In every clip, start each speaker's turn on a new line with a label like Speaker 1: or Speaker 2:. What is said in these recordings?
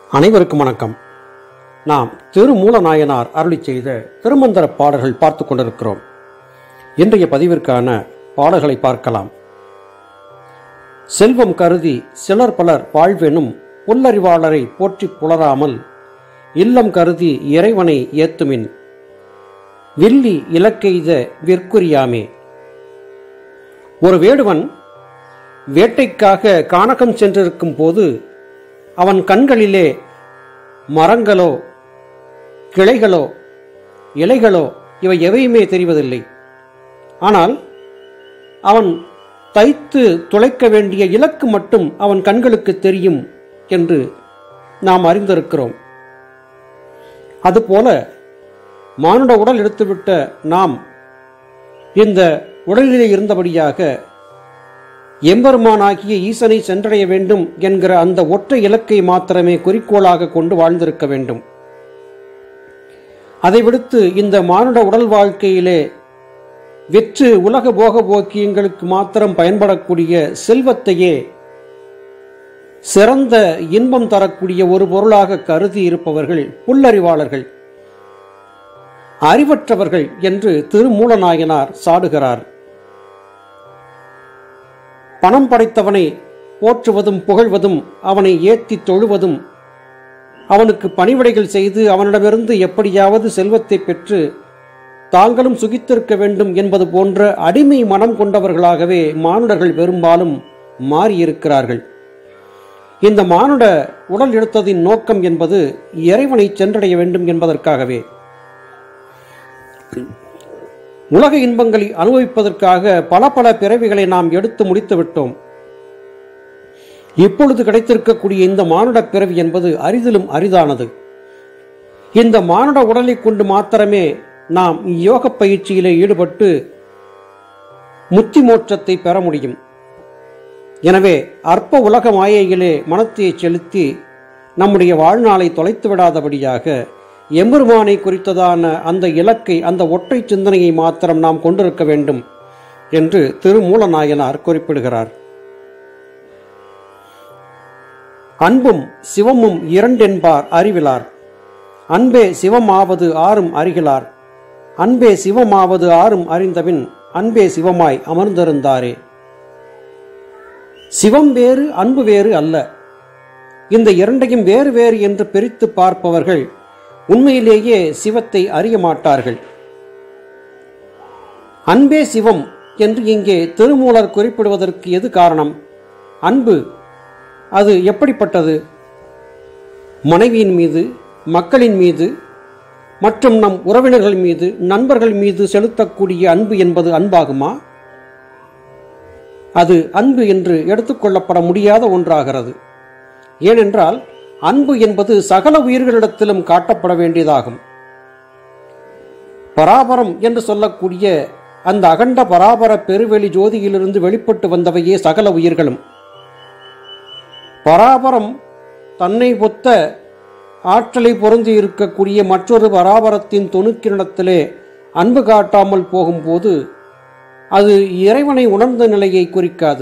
Speaker 1: அனைவருக்கும் வணக்கம் நாம் திருமூலநாயனார் அருளி செய்த திருமந்திர பாடல்கள் பார்த்து கொண்டிருக்கிறோம் இன்றைய பதிவிற்கான பாடல்களை பார்க்கலாம் செல்வம் கருதி சிலர் பலர் வாழ்வெனும் புல்லறிவாளரை போற்றிப் புலராமல் இல்லம் கருதி இறைவனை ஏத்துமின் வில்லி இலக்கெய்த விற்குரியாமே ஒரு வேடுவன் வேட்டைக்காக கானகம் சென்றிருக்கும் போது அவன் கண்களிலே மரங்களோ கிளைகளோ இலைகளோ இவை எவையுமே தெரிவதில்லை ஆனால் அவன் தைத்து துளைக்க வேண்டிய இலக்கு மட்டும் அவன் கண்களுக்கு தெரியும் என்று நாம் அறிந்திருக்கிறோம் அதுபோல மானுட உடல் எடுத்துவிட்ட நாம் இந்த உடலிலே இருந்தபடியாக எம்பெருமானாகிய ஈசனை சென்றடைய வேண்டும் என்கிற அந்த ஒற்றை இலக்கை மாத்திரமே குறிக்கோளாக கொண்டு வாழ்ந்திருக்க வேண்டும் அதை விடுத்து இந்த மானுட உடல் வாழ்க்கையிலே விற்று உலக போக போக்கியங்களுக்கு மாத்திரம் பயன்படக்கூடிய செல்வத்தையே சிறந்த இன்பம் தரக்கூடிய ஒரு பொருளாக கருதி இருப்பவர்கள் புல்லறிவாளர்கள் அறிவற்றவர்கள் என்று திருமூலநாயனார் சாடுகிறார் பணம் படைத்தவனை போற்றுவதும் புகழ்வதும் அவனை ஏத்தி தொழுவதும் அவனுக்கு பணிவிடைகள் செய்து அவனிடமிருந்து எப்படியாவது செல்வத்தை பெற்று தாங்களும் சுகித்திருக்க வேண்டும் என்பது போன்ற அடிமை மனம் கொண்டவர்களாகவே மானுடர்கள் பெரும்பாலும் மாறியிருக்கிறார்கள் இந்த மானுட உடல் எடுத்ததின் நோக்கம் என்பது இறைவனை சென்றடைய வேண்டும் என்பதற்காகவே உலக இன்பங்களை அனுபவிப்பதற்காக பல பல பிறவிகளை நாம் எடுத்து முடித்து விட்டோம் இப்பொழுது கிடைத்திருக்கக்கூடிய இந்த மானுட பிறவி என்பது அரிதிலும் அரிதானது இந்த மானுட உடலை கொண்டு மாத்திரமே நாம் யோக பயிற்சியிலே ஈடுபட்டு முத்தி மோட்சத்தை பெற முடியும் எனவே அற்ப உலக மாயையிலே மனத்தை செலுத்தி நம்முடைய வாழ்நாளை தொலைத்து விடாதபடியாக எம்பெருமானை குறித்ததான அந்த இலக்கை அந்த ஒற்றை சிந்தனையை மாத்திரம் நாம் கொண்டிருக்க வேண்டும் என்று திருமூலநாயனார் குறிப்பிடுகிறார் அன்பும் சிவமும் இரண்டென்பார் அறிவிலார் அன்பே சிவமாவது ஆறும் அறிகிலார் அன்பே சிவமாவது ஆறும் அறிந்தபின் அன்பே சிவமாய் அமர்ந்திருந்தாரே சிவம் வேறு அன்பு வேறு அல்ல இந்த இரண்டையும் வேறு வேறு என்று பிரித்து பார்ப்பவர்கள் உண்மையிலேயே சிவத்தை அறிய மாட்டார்கள் அன்பே சிவம் என்று இங்கே திருமூலர் குறிப்பிடுவதற்கு எது காரணம் அன்பு அது எப்படிப்பட்டது மனைவியின் மீது மக்களின் மீது மற்றும் நம் உறவினர்கள் மீது நண்பர்கள் மீது செலுத்தக்கூடிய அன்பு என்பது அன்பாகுமா அது அன்பு என்று எடுத்துக்கொள்ளப்பட முடியாத ஒன்றாகிறது ஏனென்றால் அன்பு என்பது சகல உயிர்களிடத்திலும் காட்டப்பட வேண்டியதாகும் பராபரம் என்று சொல்லக்கூடிய அந்த அகண்ட பராபர பெருவெளி ஜோதியிலிருந்து வெளிப்பட்டு வந்தவையே சகல உயிர்களும் பராபரம் தன்னை ஒத்த ஆற்றலை பொருந்தி இருக்கக்கூடிய மற்றொரு பராபரத்தின் தொணுக்கினிடத்திலே அன்பு காட்டாமல் போகும்போது அது இறைவனை உணர்ந்த நிலையை குறிக்காது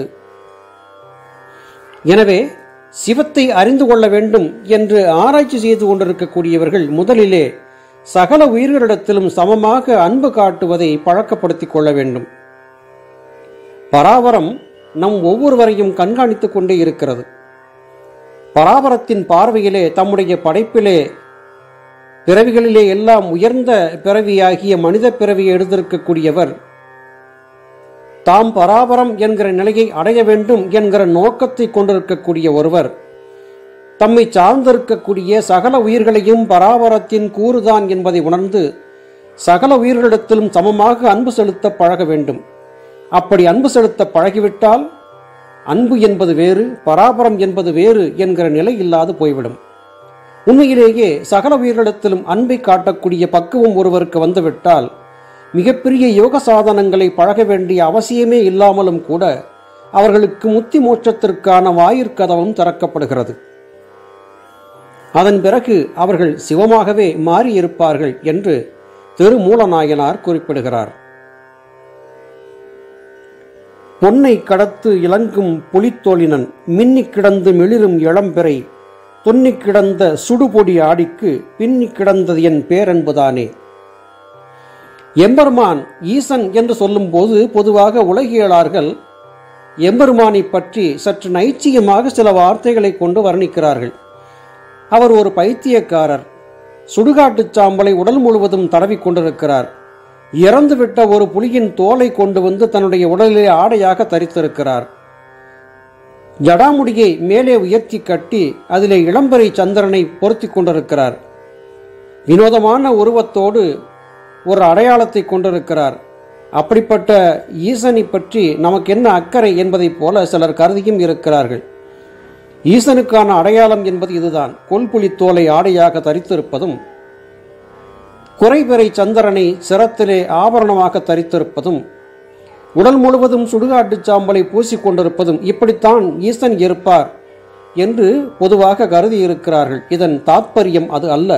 Speaker 1: எனவே சிவத்தை அறிந்து கொள்ள வேண்டும் என்று ஆராய்ச்சி செய்து கொண்டிருக்கக்கூடியவர்கள் முதலிலே சகல உயிர்களிடத்திலும் சமமாக அன்பு காட்டுவதை பழக்கப்படுத்திக் கொள்ள வேண்டும் பராபரம் நம் ஒவ்வொருவரையும் கண்காணித்துக் கொண்டே இருக்கிறது பராபரத்தின் பார்வையிலே தம்முடைய படைப்பிலே பிறவிகளிலே எல்லாம் உயர்ந்த பிறவியாகிய மனித பிறவியை எடுத்திருக்கக்கூடியவர் தாம் பராபரம் என்கிற நிலையை அடைய வேண்டும் என்கிற நோக்கத்தை கொண்டிருக்கக்கூடிய ஒருவர் தம்மை சார்ந்திருக்கக்கூடிய சகல உயிர்களையும் பராபரத்தின் கூறுதான் என்பதை உணர்ந்து சகல உயிர்களிடத்திலும் சமமாக அன்பு செலுத்த பழக வேண்டும் அப்படி அன்பு செலுத்த பழகிவிட்டால் அன்பு என்பது வேறு பராபரம் என்பது வேறு என்கிற நிலை இல்லாது போய்விடும் உண்மையிலேயே சகல உயிர்களிடத்திலும் அன்பை காட்டக்கூடிய பக்குவம் ஒருவருக்கு வந்துவிட்டால் மிகப்பெரிய யோக சாதனங்களை பழக வேண்டிய அவசியமே இல்லாமலும் கூட அவர்களுக்கு முத்தி மோட்சத்திற்கான வாயிற்கதவும் திறக்கப்படுகிறது அதன் பிறகு அவர்கள் சிவமாகவே மாறியிருப்பார்கள் என்று திருமூலநாயனார் குறிப்பிடுகிறார் பொன்னை கடத்து இலங்கும் புலித்தோளினன் மின்னிக் கிடந்து மிளிரும் இளம்பிறை துன்னி கிடந்த சுடுபொடி ஆடிக்கு பின்னி கிடந்தது என் பேரன்புதானே எம்பெருமான் ஈசன் என்று சொல்லும்போது பொதுவாக உலகியலார்கள் எம்பெருமானை பற்றி சற்று நைச்சியமாக சில வார்த்தைகளை கொண்டு வர்ணிக்கிறார்கள் அவர் ஒரு பைத்தியக்காரர் சுடுகாட்டுச் சாம்பலை உடல் முழுவதும் தடவிக் கொண்டிருக்கிறார் இறந்துவிட்ட ஒரு புலியின் தோலை கொண்டு வந்து தன்னுடைய உடலிலே ஆடையாக தரித்திருக்கிறார் ஜடாமுடியை மேலே உயர்த்தி கட்டி அதிலே இளம்பரை சந்திரனை பொருத்தி கொண்டிருக்கிறார் வினோதமான உருவத்தோடு ஒரு அடையாளத்தை கொண்டிருக்கிறார் அப்படிப்பட்ட ஈசனை பற்றி நமக்கு என்ன அக்கறை என்பதைப் போல சிலர் கருதியும் இருக்கிறார்கள் ஈசனுக்கான அடையாளம் என்பது இதுதான் கொல்புலி தோலை ஆடையாக தரித்திருப்பதும் குறைபிறை சந்திரனை சிரத்திலே ஆபரணமாக தரித்திருப்பதும் உடல் முழுவதும் சுடுகாட்டுச் சாம்பலை பூசிக்கொண்டிருப்பதும் இப்படித்தான் ஈசன் இருப்பார் என்று பொதுவாக கருதி இருக்கிறார்கள் இதன் தாத்பரியம் அது அல்ல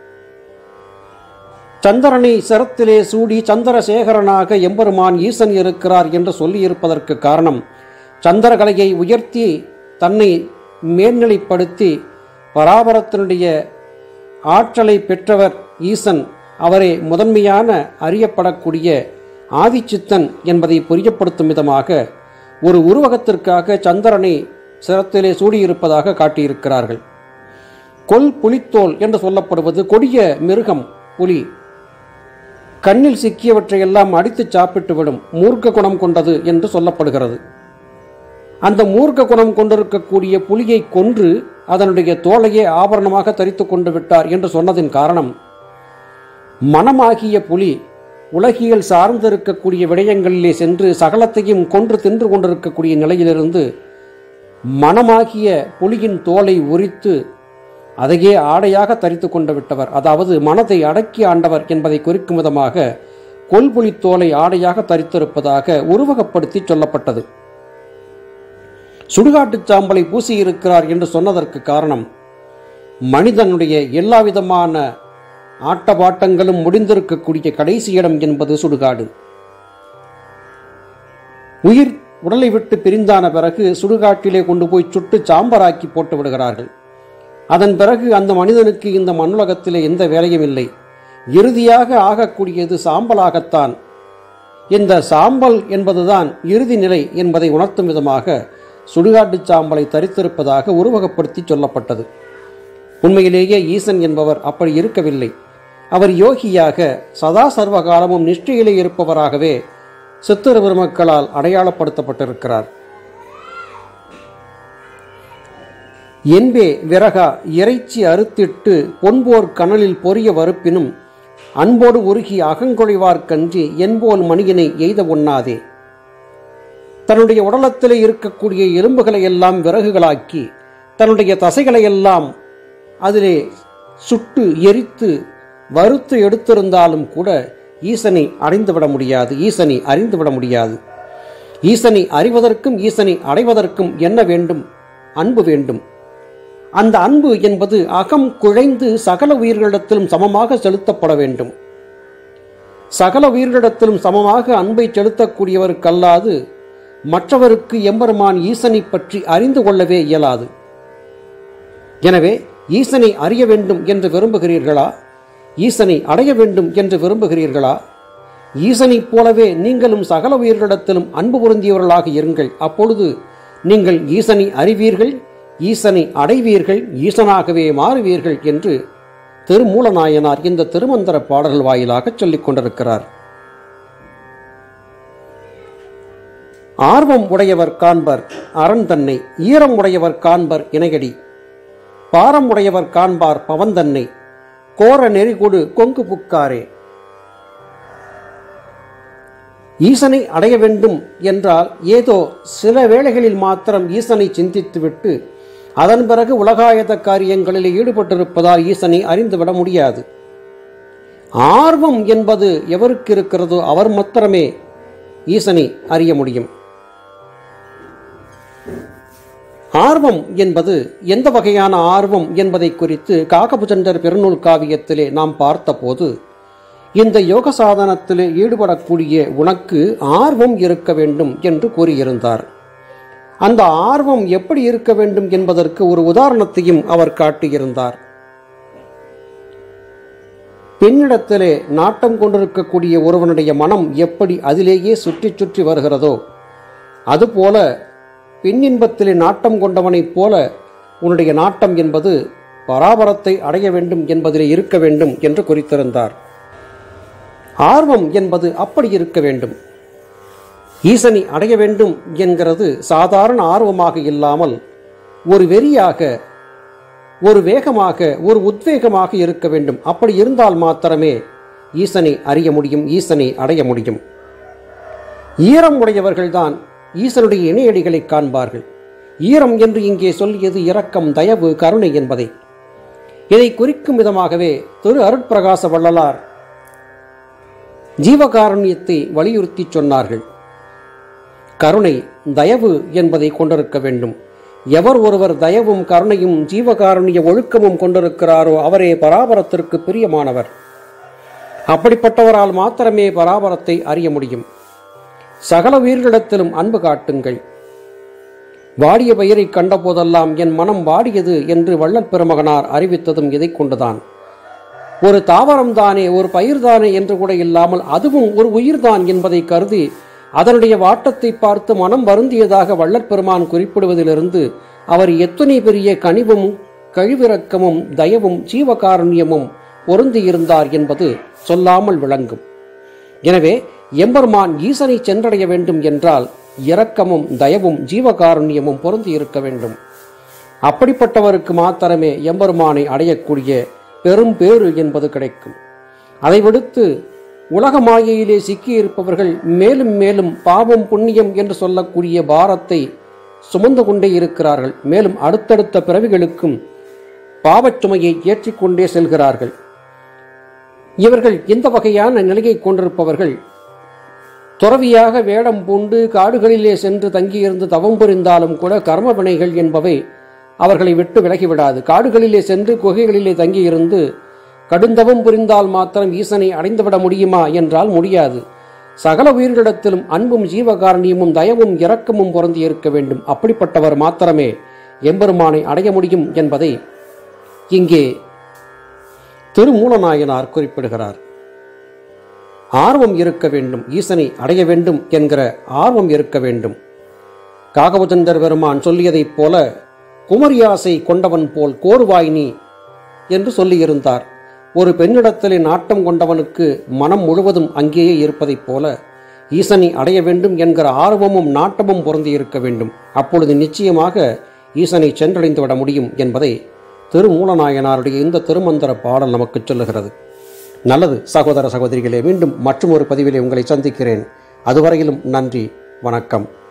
Speaker 1: சந்திரனை சிரத்திலே சூடி சந்திரசேகரனாக எம்பெருமான் ஈசன் இருக்கிறார் என்று சொல்லியிருப்பதற்கு காரணம் சந்திரகலையை உயர்த்தி தன்னை மேல்நிலைப்படுத்தி பராபரத்தினுடைய ஆற்றலை பெற்றவர் ஈசன் அவரே முதன்மையான அறியப்படக்கூடிய ஆதிச்சித்தன் என்பதை புரியப்படுத்தும் விதமாக ஒரு உருவகத்திற்காக சந்திரனை சிரத்திலே சூடியிருப்பதாக காட்டியிருக்கிறார்கள் கொல் புலித்தோல் என்று சொல்லப்படுவது கொடிய மிருகம் புலி கண்ணில் சிக்கியவற்றையெல்லாம் அடித்து சாப்பிட்டுவிடும் மூர்க்க குணம் கொண்டது என்று சொல்லப்படுகிறது அந்த மூர்க்க குணம் கொண்டிருக்கக்கூடிய புலியை கொன்று அதனுடைய தோலையே ஆபரணமாக தரித்து கொண்டு விட்டார் என்று சொன்னதின் காரணம் மனமாகிய புலி உலகியல் சார்ந்திருக்கக்கூடிய விடயங்களிலே சென்று சகலத்தையும் கொன்று தின்று கொண்டிருக்கக்கூடிய நிலையிலிருந்து மனமாகிய புலியின் தோலை உரித்து அதையே ஆடையாக தரித்து கொண்டு விட்டவர் அதாவது மனதை அடக்கி ஆண்டவர் என்பதை குறிக்கும் விதமாக கொல்புலி தோலை ஆடையாக தரித்திருப்பதாக உருவகப்படுத்தி சொல்லப்பட்டது சுடுகாட்டுச் சாம்பலை பூசியிருக்கிறார் என்று சொன்னதற்கு காரணம் மனிதனுடைய எல்லாவிதமான ஆட்டபாட்டங்களும் முடிந்திருக்கக்கூடிய கடைசி இடம் என்பது சுடுகாடு உயிர் உடலை விட்டு பிரிந்தான பிறகு சுடுகாட்டிலே கொண்டு போய் சுட்டு சாம்பராக்கி போட்டு விடுகிறார்கள் அதன் பிறகு அந்த மனிதனுக்கு இந்த மண்ணுலகத்திலே எந்த வேலையும் இல்லை இறுதியாக ஆகக்கூடியது சாம்பலாகத்தான் இந்த சாம்பல் என்பதுதான் இறுதி நிலை என்பதை உணர்த்தும் விதமாக சுடுகாட்டுச் சாம்பலை தரித்திருப்பதாக உருவகப்படுத்தி சொல்லப்பட்டது உண்மையிலேயே ஈசன் என்பவர் அப்படி இருக்கவில்லை அவர் யோகியாக சதா சர்வகாலமும் நிஷ்டையிலே இருப்பவராகவே சித்திர பெருமக்களால் அடையாளப்படுத்தப்பட்டிருக்கிறார் என்பே விறகா இறைச்சி அறுத்திட்டு பொன்போர் கனலில் பொரிய வறுப்பினும் அன்போடு உருகி அகங்கொழிவார் கஞ்சி என்போன் மணியினை எய்த ஒண்ணாதே தன்னுடைய உடலத்திலே இருக்கக்கூடிய எலும்புகளை எல்லாம் விறகுகளாக்கி தன்னுடைய தசைகளை எல்லாம் அதிலே சுட்டு எரித்து வறுத்து எடுத்திருந்தாலும் கூட ஈசனை அடைந்துவிட முடியாது ஈசனை அறிந்துவிட முடியாது ஈசனை அறிவதற்கும் ஈசனை அடைவதற்கும் என்ன வேண்டும் அன்பு வேண்டும் அந்த அன்பு என்பது அகம் குழைந்து சகல உயிர்களிடத்திலும் சமமாக செலுத்தப்பட வேண்டும் சகல உயிர்களிடத்திலும் சமமாக அன்பை செலுத்தக்கூடியவருக்கல்லாது மற்றவருக்கு எம்பெருமான் ஈசனை பற்றி அறிந்து கொள்ளவே இயலாது எனவே ஈசனை அறிய வேண்டும் என்று விரும்புகிறீர்களா ஈசனை அடைய வேண்டும் என்று விரும்புகிறீர்களா ஈசனைப் போலவே நீங்களும் சகல உயிர்களிடத்திலும் அன்பு பொருந்தியவர்களாக இருங்கள் அப்பொழுது நீங்கள் ஈசனை அறிவீர்கள் ஈசனை அடைவீர்கள் ஈசனாகவே மாறுவீர்கள் என்று திருமூலநாயனார் இந்த திருமந்திர பாடல்கள் வாயிலாக சொல்லிக் கொண்டிருக்கிறார் ஆர்வம் உடையவர் காண்பர் அரண் தன்னை ஈரம் உடையவர் காண்பர் இணையடி பாரம் உடையவர் காண்பார் பவந்தன்னை கோர நெறிகொடு கொங்கு புக்காரே ஈசனை அடைய வேண்டும் என்றால் ஏதோ சில வேளைகளில் மாத்திரம் ஈசனை சிந்தித்துவிட்டு அதன் பிறகு உலகாயத காரியங்களில் ஈடுபட்டிருப்பதால் ஈசனை அறிந்துவிட முடியாது ஆர்வம் என்பது எவருக்கு இருக்கிறதோ அவர் மாத்திரமே ஈசனை அறிய முடியும் ஆர்வம் என்பது எந்த வகையான ஆர்வம் என்பதை குறித்து காகபுஜண்டர் பெருநூல் காவியத்திலே நாம் பார்த்தபோது இந்த யோக சாதனத்தில் ஈடுபடக்கூடிய உனக்கு ஆர்வம் இருக்க வேண்டும் என்று கூறியிருந்தார் அந்த ஆர்வம் எப்படி இருக்க வேண்டும் என்பதற்கு ஒரு உதாரணத்தையும் அவர் காட்டியிருந்தார் பெண்ணிடத்திலே நாட்டம் கொண்டிருக்கக்கூடிய ஒருவனுடைய மனம் எப்படி அதிலேயே சுற்றி சுற்றி வருகிறதோ அதுபோல பெண்ணின்பத்திலே நாட்டம் கொண்டவனைப் போல உன்னுடைய நாட்டம் என்பது பராபரத்தை அடைய வேண்டும் என்பதிலே இருக்க வேண்டும் என்று குறித்திருந்தார் ஆர்வம் என்பது அப்படி இருக்க வேண்டும் ஈசனை அடைய வேண்டும் என்கிறது சாதாரண ஆர்வமாக இல்லாமல் ஒரு வெறியாக ஒரு வேகமாக ஒரு உத்வேகமாக இருக்க வேண்டும் அப்படி இருந்தால் மாத்திரமே ஈசனை அறிய முடியும் ஈசனை அடைய முடியும் ஈரம் உடையவர்கள்தான் ஈசனுடைய இணையடிகளை காண்பார்கள் ஈரம் என்று இங்கே சொல்லியது இரக்கம் தயவு கருணை என்பதை இதை குறிக்கும் விதமாகவே திரு அருட்பிரகாச வள்ளலார் ஜீவகாருண்யத்தை வலியுறுத்தி சொன்னார்கள் கருணை தயவு என்பதை கொண்டிருக்க வேண்டும் எவர் ஒருவர் தயவும் கருணையும் ஜீவகாருண்ய ஒழுக்கமும் கொண்டிருக்கிறாரோ அவரே பராபரத்திற்கு பிரியமானவர் அப்படிப்பட்டவரால் மாத்திரமே பராபரத்தை அறிய முடியும் சகல உயிர்களிடத்திலும் அன்பு காட்டுங்கள் வாடிய பயிரை கண்டபோதெல்லாம் என் மனம் வாடியது என்று வள்ளல் பெருமகனார் அறிவித்ததும் இதை கொண்டுதான் ஒரு தாவரம் தானே ஒரு பயிர் தானே என்று கூட இல்லாமல் அதுவும் ஒரு உயிர்தான் என்பதை கருதி அதனுடைய வாட்டத்தை பார்த்து மனம் வருந்தியதாக வள்ளற் பெருமான் குறிப்பிடுவதிலிருந்து அவர் எத்தனை பெரிய கனிவும் கழிவிறக்கமும் தயவும் ஜீவகாருண்யமும் பொருந்தியிருந்தார் என்பது சொல்லாமல் விளங்கும் எனவே எம்பெருமான் ஈசனை சென்றடைய வேண்டும் என்றால் இரக்கமும் தயவும் ஜீவகாருண்யமும் பொருந்தி இருக்க வேண்டும் அப்படிப்பட்டவருக்கு மாத்திரமே எம்பெருமானை அடையக்கூடிய பெரும் பேறு என்பது கிடைக்கும் அதை விடுத்து உலக மாயையிலே சிக்கியிருப்பவர்கள் மேலும் மேலும் பாவம் புண்ணியம் என்று சொல்லக்கூடிய பாரத்தை சுமந்து கொண்டே இருக்கிறார்கள் மேலும் அடுத்தடுத்த பிறவிகளுக்கும் பாவச் சுமையை ஏற்றிக்கொண்டே செல்கிறார்கள் இவர்கள் இந்த வகையான நிலையை கொண்டிருப்பவர்கள் துறவியாக வேடம் பூண்டு காடுகளிலே சென்று தங்கியிருந்து தவம் புரிந்தாலும் கூட கர்ம வினைகள் என்பவை அவர்களை விட்டு விலகிவிடாது காடுகளிலே சென்று குகைகளிலே தங்கியிருந்து கடுந்தவம் புரிந்தால் மாத்திரம் ஈசனை அடைந்துவிட முடியுமா என்றால் முடியாது சகல உயிர்களிடத்திலும் அன்பும் ஜீவகாரணியமும் தயவும் இரக்கமும் பொருந்தி இருக்க வேண்டும் அப்படிப்பட்டவர் மாத்திரமே எம்பெருமானை அடைய முடியும் என்பதை இங்கே திருமூலநாயனார் குறிப்பிடுகிறார் ஆர்வம் இருக்க வேண்டும் ஈசனை அடைய வேண்டும் என்கிற ஆர்வம் இருக்க வேண்டும் காகவதந்தர் பெருமான் சொல்லியதைப் போல குமரியாசை கொண்டவன் போல் கோருவாய் நீ என்று சொல்லியிருந்தார் ஒரு பெண்ணிடத்திலே நாட்டம் கொண்டவனுக்கு மனம் முழுவதும் அங்கேயே இருப்பதைப் போல ஈசனை அடைய வேண்டும் என்கிற ஆர்வமும் நாட்டமும் பொருந்தி இருக்க வேண்டும் அப்பொழுது நிச்சயமாக ஈசனை சென்றடைந்து விட முடியும் என்பதை திருமூலநாயனாருடைய இந்த திருமந்திர பாடல் நமக்கு சொல்லுகிறது நல்லது சகோதர சகோதரிகளே மீண்டும் மற்றும் ஒரு பதிவிலே உங்களை சந்திக்கிறேன் அதுவரையிலும் நன்றி வணக்கம்